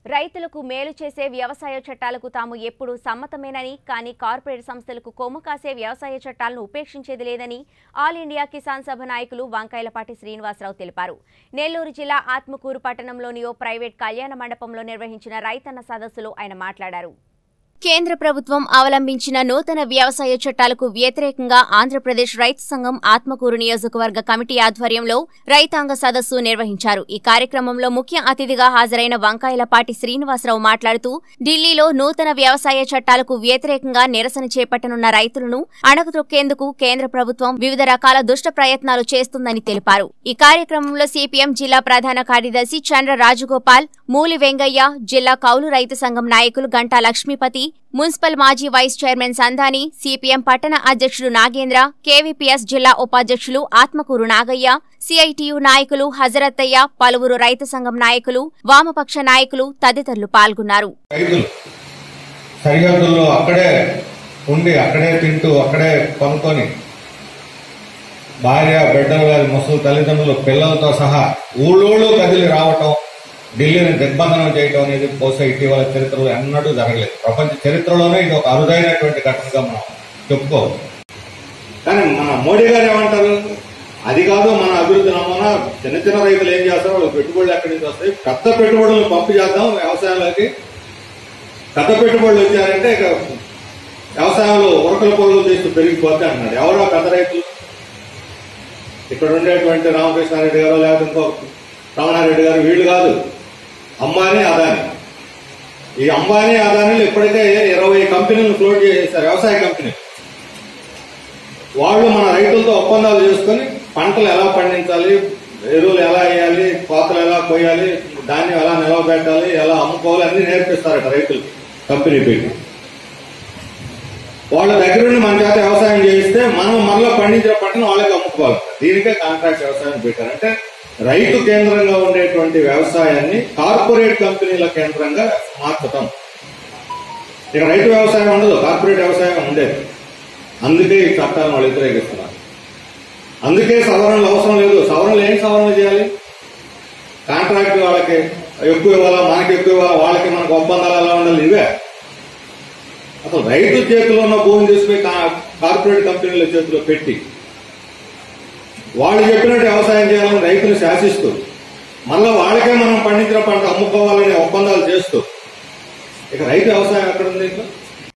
రైతులకు మేలు చేసే వ్యవసాయ చట్టాలకు తాము ఎప్పుడూ సమ్మతమేనని కానీ కార్పొరేట్ సంస్థలకు కొమ్ము కాసే వ్యవసాయ చట్టాలను ఉపేక్షించేది లేదని ఆల్ ఇండియా కిసాన్ సభ నాయకులు వంకాయలపాటి శ్రీనివాసరావు తెలిపారు నెల్లూరు జిల్లా ఆత్మకూరు పట్టణంలోని ఓ ప్రైవేట్ కళ్యాణ మండపంలో నిర్వహించిన రైతన్న సదస్సులో ఆయన మాట్లాడారు కేంద్ర ప్రభుత్వం అవలంబించిన నూతన వ్యవసాయ చట్టాలకు వ్యతిరేకంగా ఆంధ్రప్రదేశ్ రైతు సంఘం ఆత్మకూరు నియోజకవర్గ కమిటీ ఆధ్వర్యంలో రైతాంగ సదస్సు నిర్వహించారు ఈ కార్యక్రమంలో ముఖ్య అతిథిగా హాజరైన వంకాయలపాటి శ్రీనివాసరావు మాట్లాడుతూ ఢిల్లీలో నూతన వ్యవసాయ చట్టాలకు వ్యతిరేకంగా నిరసన చేపట్టనున్న రైతులను అణగతొక్కేందుకు కేంద్ర ప్రభుత్వం వివిధ రకాల దుష్ట ప్రయత్నాలు చేస్తుందని తెలిపారు ఈ కార్యక్రమంలో సిపిఎం జిల్లా ప్రధాన కార్యదర్శి చంద్ర రాజగోపాల్ మూలి వెంగయ్య జిల్లా కౌలు రైతు సంఘం నాయకులు గంటా లక్ష్మీపతి మున్సిపల్ మాజీ వైస్ చైర్మన్ సంధాని సిపిఎం పట్టణ అధ్యక్షుడు నాగేంద్ర కేవీపీఎస్ జిల్లా ఉపాధ్యక్షులు ఆత్మకూరు నాగయ్య సిఐటియు నాయకులు హజరత్తయ్య పలువురు రైతు సంఘం నాయకులు వామపక్ష నాయకులు తదితరులు పాల్గొన్నారు రైతులు సరిహద్దుల్లో అక్కడే ఉండి అక్కడే తింటూ అక్కడే కొనుక్కొని భార్య బిడ్డలు గారి ముసలి తల్లిదండ్రులు పిల్లలతో సహా ఊళ్ళోళ్ళు కదిలి రావటం ఢిల్లీని దిగ్బంధనం చేయటం అనేది బహుశా ఇటీవల చరిత్రలో ఎన్నడూ జరగలేదు ప్రపంచ చరిత్రలోనే ఇది ఒక అరుదైనటువంటి ఘటనగా మనం చెప్పుకోవచ్చు కానీ మన మోడీ గారు ఏమంటారు అది కాదు మన అభివృద్ధి నమూనా చిన్న చిన్న రైతులు ఏం చేస్తారు వాళ్ళు పెట్టుబడులు ఎక్కడి నుంచి వస్తాయి పెద్ద పెట్టుబడులను పంపు చేద్దాం వ్యవసాయాలకి పెద్ద పెట్టుబడులు వచ్చారంటే ఇక వ్యవసాయంలో ఉరకల పొరుగు తీస్తూ పెరిగిపోతే అన్నాడు ఎవరో పెద్ద రైతులు ఇక్కడ ఉండేటువంటి రామకృష్ణారెడ్డి గారు లేకపోతే ఇంకో రమణారెడ్డి గారు వీళ్ళు కాదు అంబానీ అదాని ఈ అంబానీ అదానీలు ఇప్పటికే ఇరవై కంపెనీలను ఫ్లోట్ చేసేసారు వ్యవసాయ కంపెనీ వాళ్ళు మన రైతులతో ఒప్పందాలు చేసుకొని పంటలు ఎలా పండించాలి ఎరువులు ఎలా వేయాలి కోతలు ఎలా కొయ్యాలి ధాన్యం ఎలా నిలవబెట్టాలి ఎలా అమ్ముకోవాలి అన్ని నేర్పిస్తారట రైతులకి కంపెనీ పెట్టి వాళ్ళ దగ్గర నుండి మన చేత వ్యవసాయం చేయిస్తే మనం మనలో పండించిన పంటను వాళ్ళకి అమ్ముకోవాలి దీనికే కాంట్రాక్ట్ వ్యవసాయం పెట్టారు అంటే రైతు కేంద్రంగా ఉండేటువంటి వ్యవసాయాన్ని కార్పొరేట్ కంపెనీల కేంద్రంగా మార్చటం ఇక రైతు వ్యవసాయం ఉండదు కార్పొరేట్ వ్యవసాయం ఉండేది అందుకే ఈ చట్టాలను వాళ్ళు వ్యతిరేకిస్తున్నారు అందుకే సవరణలు అవసరం లేదు సవరణలు ఏం సవరణ చేయాలి కాంట్రాక్ట్ వాళ్ళకి ఎక్కువ ఇవ్వాలా మనకి ఎక్కువ ఇవ్వాలా వాళ్ళకి మనకు ఒప్పందాలు ఎలా ఉండాలి ఇవే అసలు రైతు చేతిలో ఉన్న భూమిని తీసుకుని కా- కార్పొరేట్ కంపెనీల చేతిలో పెట్టి వాళ్ళు చెప్పినట్టు వ్యవసాయం చేయాలని రైతులు శాసిస్తూ మళ్ళా వాళ్ళకే మనం పండించిన పంట అమ్ముకోవాలనే ఒప్పందాలు చేస్తూ ఇక రైతు వ్యవసాయం ఎక్కడ ఉంది ఇంట్లో